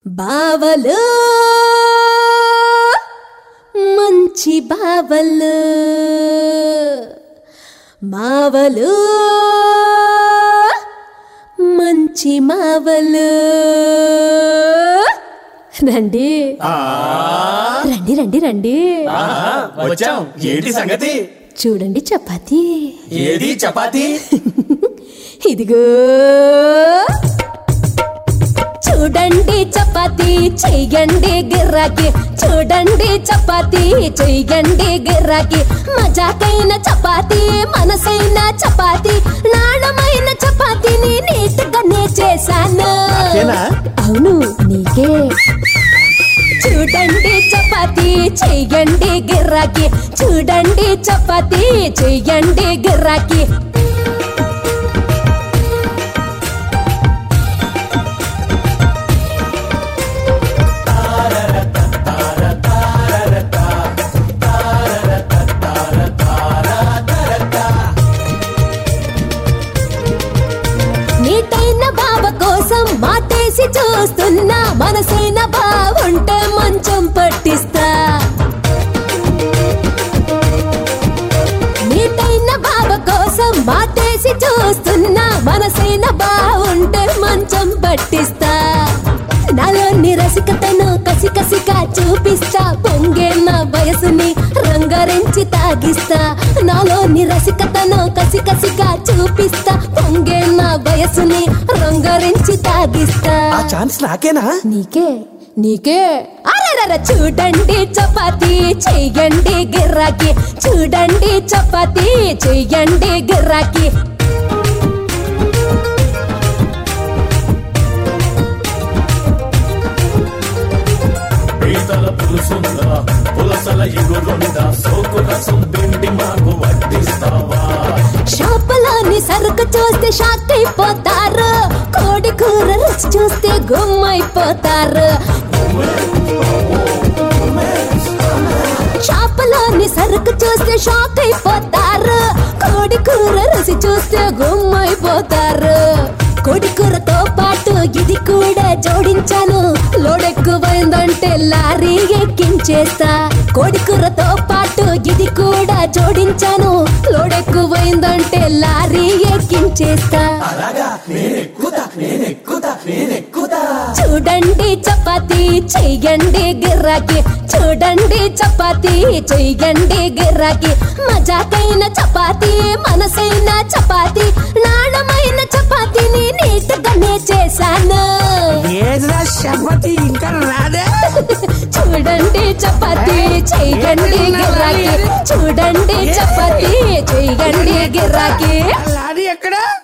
బావలు మంచి బావలు మావలు మంచి మావలు రండి రండి రండి రండి ఆహా, వచ్చాం ఏంటి సంగతి చూడండి చపాతి ఏది చపాతి ఇదిగో చూడండి చపాతి చెయ్యండి గిర్రాకి చూడండి చపాతి చెయ్యండి గిర్రాకి మజాకైన చపాతి మనసైన చపాతి నాణమైన చపాతీని నీట్గానే చేశాను నాకేనా? అవును నీకే చూడండి చపాతి చెయ్యండి గిర్రాకి చూడండి చపాతి చెయ్యండి గిర్రాకి నీటైన బావ కోసం మాటేసి చూస్తున్నా మనసైన బావుంటే మంచం పట్టిస్తా నీటైన బావ కోసం మాటేసి చూస్తున్నా మనసైన బావుంటే మంచం పట్టిస్తా నాలోని రసికతను కసి కసిగా చూపిస్తా పొంగే నా వయసుని రంగరించి తాగిస్తా నాలోని రసికతను కసి కసిగా చూపిస్తా పొంగే నా వయసుని రంగరించి తాగిస్తా ఆ ఛాన్స్ నాకేనా నీకే నీకే అరెరర చూడండి చపాతి చెయ్యండి గిర్రాకి చూడండి చపాతి చెయ్యండి గిర్రాకి పీతల పులుసుందా పులసల ఎగురుందా సోకు రసం పిండి మాకు వడ్డిస్తావా షాపులోని సరుకు చూస్తే షాక్ అయిపోతారు కోడి కూర రుచి చూస్తే గుమ్మైపోతారు షాపులోని సరుకు చూస్తే షాక్ అయిపోతారు కోడి కూర రుచి చూస్తే గుమ్మైపోతారు కోడి కూరతో పాటు ఇది కూడా జోడించాను లోడెక్కువైందంటే లారీ ఎక్కించేస్తా కోడి కూరతో పాటు ఇది కూడా జోడించాను లోడెక్కువైందంటే లారీ ఎక్కించేస్తా అలాగా నేనెక్కుతా నేనెక్కుతా నేనెక్కుతా చూడండి చపాతి చెయ్యండి గిర్రాకి చూడండి చపాతి చెయ్యండి గిర్రాకి మజాకైన చపాతి మనసైన చపాతి నాణమైన చపాతీని నీట్గానే చేశాను ఏదిరా చపాతి ఇంకా రాదే చూడండి చపాతి చెయ్యండి గిర్రాకి చూడండి చపాతి చెయ్యండి గిర్రాకి లారీ ఎక్కడ